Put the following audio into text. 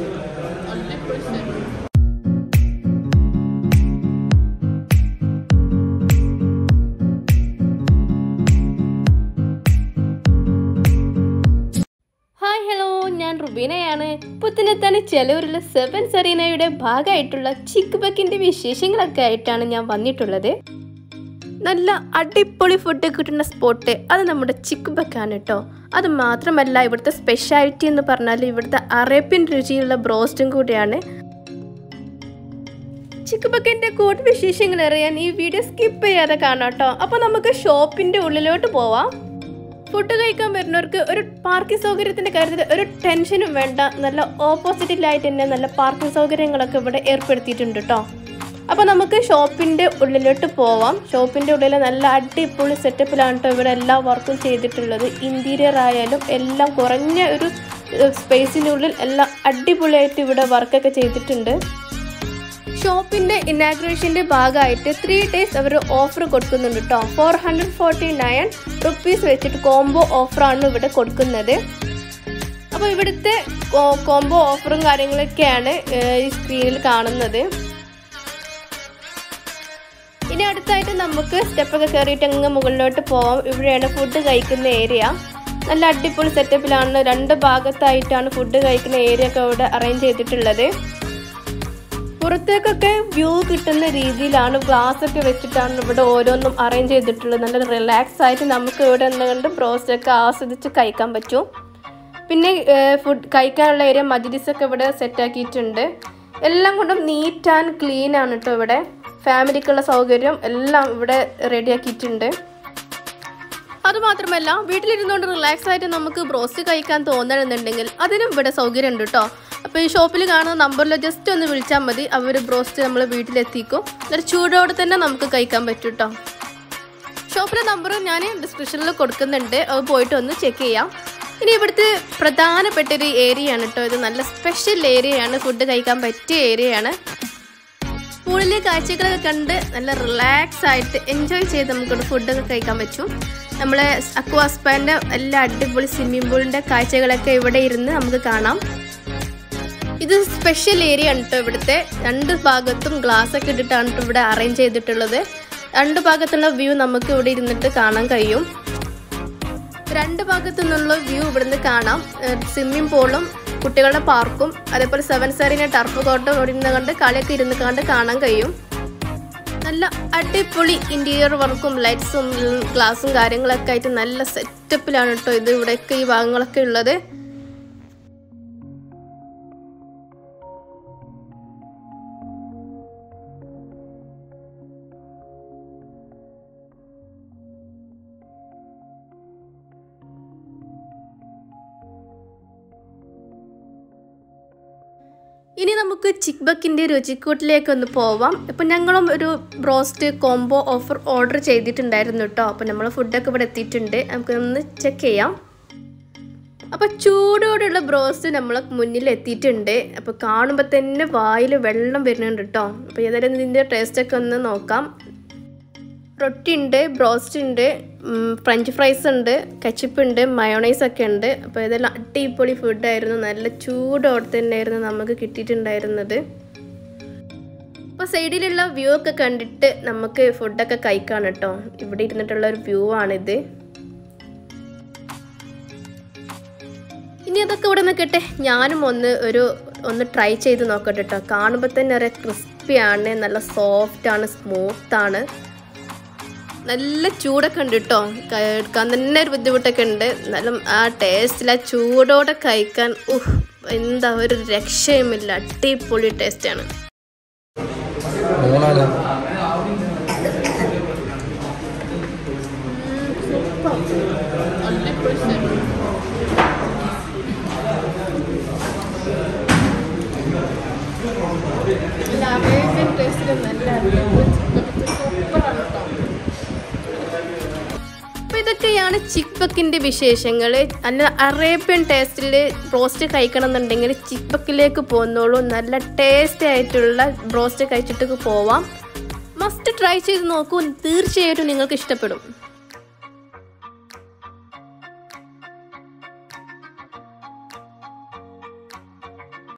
hi hello ഞാൻ റുബീനയാണ് പുത്തനത്താണ് ചെലൂരിലെ seven സെറീനയുടെ ഭാഗമായിട്ടുള്ള ചിക്ക് ബക്കിൻ്റെ വിശേഷങ്ങളൊക്കെ ആയിട്ടാണ് ഞാൻ വന്നിട്ടുള്ളത് നല്ല അടിപൊളി ഫുഡ് കിട്ടുന്ന സ്പോട്ട് അത് നമ്മുടെ ചിക്ക് ബക്കാണ് കേട്ടോ അത് മാത്രമല്ല ഇവിടുത്തെ സ്പെഷ്യാലിറ്റി എന്ന് പറഞ്ഞാൽ ഇവിടുത്തെ അറേബ്യൻ രുചിയുള്ള ബ്രോസ്റ്റും കൂടിയാണ് ചിക്ക് ബക്കിൻ്റെ കൂടുതൽ വിശേഷങ്ങൾ അറിയാൻ ഈ വീഡിയോ സ്കിപ്പ് ചെയ്യാതെ കാണാം കേട്ടോ അപ്പോൾ നമുക്ക് ഷോപ്പിൻ്റെ ഉള്ളിലോട്ട് പോവാം ഫുഡ് കഴിക്കാൻ വരുന്നവർക്ക് ഒരു പാർക്കിംഗ് സൗകര്യത്തിന്റെ കാര്യത്തിൽ ഒരു ടെൻഷനും വേണ്ട നല്ല ഓപ്പോസിറ്റിലായിട്ട് തന്നെ നല്ല പാർക്കിംഗ് സൗകര്യങ്ങളൊക്കെ ഇവിടെ ഏർപ്പെടുത്തിയിട്ടുണ്ട് കേട്ടോ അപ്പോൾ നമുക്ക് ഷോപ്പിൻ്റെ ഉള്ളിലോട്ട് പോവാം ഷോപ്പിൻ്റെ ഉള്ളിൽ നല്ല അടിപൊളി സെറ്റപ്പിലാണ് കേട്ടോ ഇവിടെ എല്ലാ വർക്കും ചെയ്തിട്ടുള്ളത് ഇൻറ്റീരിയർ ആയാലും എല്ലാം കുറഞ്ഞ ഒരു സ്പേസിൻ്റെ ഉള്ളിൽ എല്ലാം അടിപൊളിയായിട്ട് ഇവിടെ വർക്കൊക്കെ ചെയ്തിട്ടുണ്ട് ഷോപ്പിന്റെ ഇനാഗ്രേഷന്റെ ഭാഗമായിട്ട് ത്രീ ഡേയ്സ് അവർ ഓഫർ കൊടുക്കുന്നുണ്ട് കേട്ടോ four hundred forty nine rupees വെച്ചിട്ട് കോംബോ ഓഫറാണ് ഇവിടെ കൊടുക്കുന്നത് അപ്പോൾ ഇവിടുത്തെ കോംബോ ഓഫറും കാര്യങ്ങളൊക്കെയാണ് ഏഹ്, ഈ സ്ക്രീനിൽ കാണുന്നത് ഇനി അടുത്തായിട്ട് നമുക്ക് സ്റ്റെപ്പൊക്കെ കയറിയിട്ട് അങ്ങ് മുകളിലോട്ട് പോവാം ഇവിടെയാണ് ഫുഡ് കഴിക്കുന്ന ഏരിയ നല്ല അടിപൊളി സെറ്റപ്പിലാണ് രണ്ട് ഭാഗത്തായിട്ടാണ് ഫുഡ് കഴിക്കുന്ന ഏരിയ ഒക്കെ ഇവിടെ അറേഞ്ച് ചെയ്തിട്ടുള്ളത് പുറത്തേക്കൊക്കെ വ്യൂ കിട്ടുന്ന രീതിയിലാണ് ഗ്ലാസ് ഒക്കെ വെച്ചിട്ടാണ് ഇവിടെ ഓരോന്നും അറേഞ്ച് ചെയ്തിട്ടുള്ളത് നല്ല റിലാക്സ് ആയിട്ട് നമുക്ക് ഇവിടെ നിന്നുകൊണ്ട് ബ്രോസ്റ്റ് ഒക്കെ ആസ്വദിച്ച് കഴിക്കാൻ പറ്റും പിന്നെ ഫുഡ് കഴിക്കാനുള്ള ഏരിയ മജ്ലിസ് ഒക്കെ ഇവിടെ സെറ്റ് ആക്കിയിട്ടുണ്ട് എല്ലാം കൊണ്ടും നീറ്റ് ആൻഡ് ക്ലീൻ ആണ് കേട്ടോ ഇവിടെ ഫാമിലിക്കുള്ള സൗകര്യം എല്ലാം ഇവിടെ റെഡി ആക്കിയിട്ടുണ്ട് അതുമാത്രമല്ല വീട്ടിലിരുന്നുകൊണ്ട് റിലാക്സ് ആയിട്ട് നമുക്ക് ബ്രോസ്റ്റ് കഴിക്കാൻ തോന്നണമെന്നുണ്ടെങ്കിൽ അതിനും ഇവിടെ സൗകര്യം ഉണ്ട് കേട്ടോ അപ്പോൾ ഈ ഷോപ്പിൽ കാണുന്ന നമ്പറിൽ ജസ്റ്റ് ഒന്ന് വിളിച്ചാൽ മതി അവർ ബ്രോസ്റ്റ് നമ്മൾ വീട്ടിലെത്തിക്കും എന്നിട്ട് ചൂടോടെ തന്നെ നമുക്ക് കഴിക്കാൻ പറ്റും കേട്ടോ ഷോപ്പിലെ നമ്പർ ഞാൻ ഡിസ്ക്രിപ്ഷനിൽ കൊടുക്കുന്നുണ്ട് അത് പോയിട്ട് ഒന്ന് ചെക്ക് ചെയ്യാം ഇനി ഇവിടുത്തെ പ്രധാനപ്പെട്ട ഒരു ഏരിയ ആണ് കേട്ടോ ഇത് നല്ല സ്പെഷ്യൽ ഏരിയയാണ് ഫുഡ് കഴിക്കാൻ പറ്റിയ ഏരിയയാണ് പൂളിലെ കാഴ്ചകളൊക്കെ കണ്ട് നല്ല റിലാക്സ് ആയിട്ട് എൻജോയ് ചെയ്ത് നമുക്ക് ഫുഡൊക്കെ കഴിക്കാൻ പറ്റും നമ്മളെ അക്വാസ്പാൻ്റെ എല്ലാ അടിപൊളി സ്വിമ്മിംഗ് പൂളിൻ്റെ കാഴ്ചകളൊക്കെ ഇവിടെ ഇരുന്ന് നമുക്ക് കാണാം ഇത് സ്പെഷ്യൽ ഏരിയ ആണ് കേട്ടോ ഇവിടുത്തെ രണ്ട് ഭാഗത്തും ഗ്ലാസ് ഒക്കെ ഇട്ടിട്ടാണ് ട്ടോ ഇവിടെ അറേഞ്ച് ചെയ്തിട്ടുള്ളത് രണ്ട് ഭാഗത്തുള്ള വ്യൂ നമുക്ക് ഇവിടെ ഇരുന്നിട്ട് കാണാൻ കഴിയും രണ്ട് ഭാഗത്തു നിന്നുള്ള വ്യൂ ഇവിടുന്ന് കാണാം സ്വിമ്മിംഗ് പൂളും കുട്ടികളുടെ പാർക്കും അതേപോലെ സെവൻ സെറിനെ ടർഫ് കോട്ടും ഇവിടെ ഇരുന്ന് കണ്ട് കളിയൊക്കെ ഇരുന്ന് കണ്ട് കാണാൻ കഴിയും നല്ല അടിപൊളി ഇന്റീരിയർ വർക്കും ലൈറ്റ്സും ഗ്ലാസും കാര്യങ്ങളൊക്കെ ആയിട്ട് നല്ല സെറ്റപ്പിലാണ് കേട്ടോ ഇത് ഇവിടെയൊക്കെ ഈ ഭാഗങ്ങളൊക്കെ ഉള്ളത് ഇനി നമുക്ക് ചിക്ക് ബക്കിൻ്റെ രുചിക്കൂട്ടിലേക്ക് ഒന്ന് പോവാം ഇപ്പം ഞങ്ങളും ഒരു ബ്രോസ്റ്റ് കോംബോ ഓഫർ ഓർഡർ ചെയ്തിട്ടുണ്ടായിരുന്നു കേട്ടോ അപ്പം നമ്മൾ ഫുഡൊക്കെ ഇവിടെ എത്തിയിട്ടുണ്ട് നമുക്കൊന്ന് ചെക്ക് ചെയ്യാം അപ്പോൾ ചൂടോടെയുള്ള ബ്രോസ്റ്റ് നമ്മൾ മുന്നിൽ എത്തിയിട്ടുണ്ട് അപ്പോൾ കാണുമ്പോൾ തന്നെ വായിൽ വെള്ളം വരുന്നുണ്ട് കേട്ടോ അപ്പോൾ ഏതായാലും ഇതിൻ്റെ ടേസ്റ്റൊക്കെ ഒന്ന് നോക്കാം റൊട്ടി ഉണ്ട് ബ്രോസ്റ്റ് ഉണ്ട് ഉം, ഫ്രഞ്ച് ഫ്രൈസ് ഉണ്ട് കച്ചിപ്പ് ഉണ്ട് മയോണൈസ് ഒക്കെ ഉണ്ട് അപ്പോൾ ഇതെല്ലാം അടിപൊളി ഫുഡായിരുന്നു നല്ല ചൂടോടെ തന്നെയായിരുന്നു നമുക്ക് കിട്ടിയിട്ടുണ്ടായിരുന്നത് അപ്പോൾ സൈഡിലുള്ള വ്യൂ ഒക്കെ കണ്ടിട്ട് നമുക്ക് ഫുഡൊക്കെ കഴിക്കാം കേട്ടോ ഇവിടെ ഇരുന്നിട്ടുള്ള ഒരു വ്യൂ ആണിത് ഇനി അതൊക്കെ ഇവിടെ നിൽക്കട്ടെ ഞാനും ഒന്ന് ഒരു ഒന്ന് ട്രൈ ചെയ്ത് നോക്കട്ടെ കേട്ടോ കാണുമ്പോൾ തന്നെ അറിയാം ക്രിസ്പിയാണ് നല്ല സോഫ്റ്റ് ആണ് സ്മൂത്ത് ആണ് നല്ല ചൂടൊക്കെ ഉണ്ട് കേട്ടോ എടുക്കാൻ തന്നെ ഒരു ബുദ്ധിമുട്ടൊക്കെ ഉണ്ട് എന്നാലും ആ ടേസ്റ്റിൽ ആ ചൂടോടെ കഴിക്കാൻ ഉഹ് എന്താ ഒരു രക്ഷയുമില്ല അടിപൊളി ടേസ്റ്റാണ് മൂന്നാല് അപ്പൊ ഇതൊക്കെയാണ് ചിക്ക് ബക്കിന്റെ വിശേഷങ്ങൾ നല്ല അറേബ്യൻ ടേസ്റ്റിൽ ബ്രോസ്റ്റ് കഴിക്കണം എന്നുണ്ടെങ്കിൽ ചിക്ക് ബക്കിലേക്ക് പോകുന്നോളൂ നല്ല ടേസ്റ്റി ആയിട്ടുള്ള ബ്രോസ്റ്റ് കഴിച്ചിട്ട് പോവാം മസ്റ്റ് ട്രൈ ചെയ്ത് നോക്കൂ തീർച്ചയായിട്ടും നിങ്ങൾക്ക് ഇഷ്ടപ്പെടും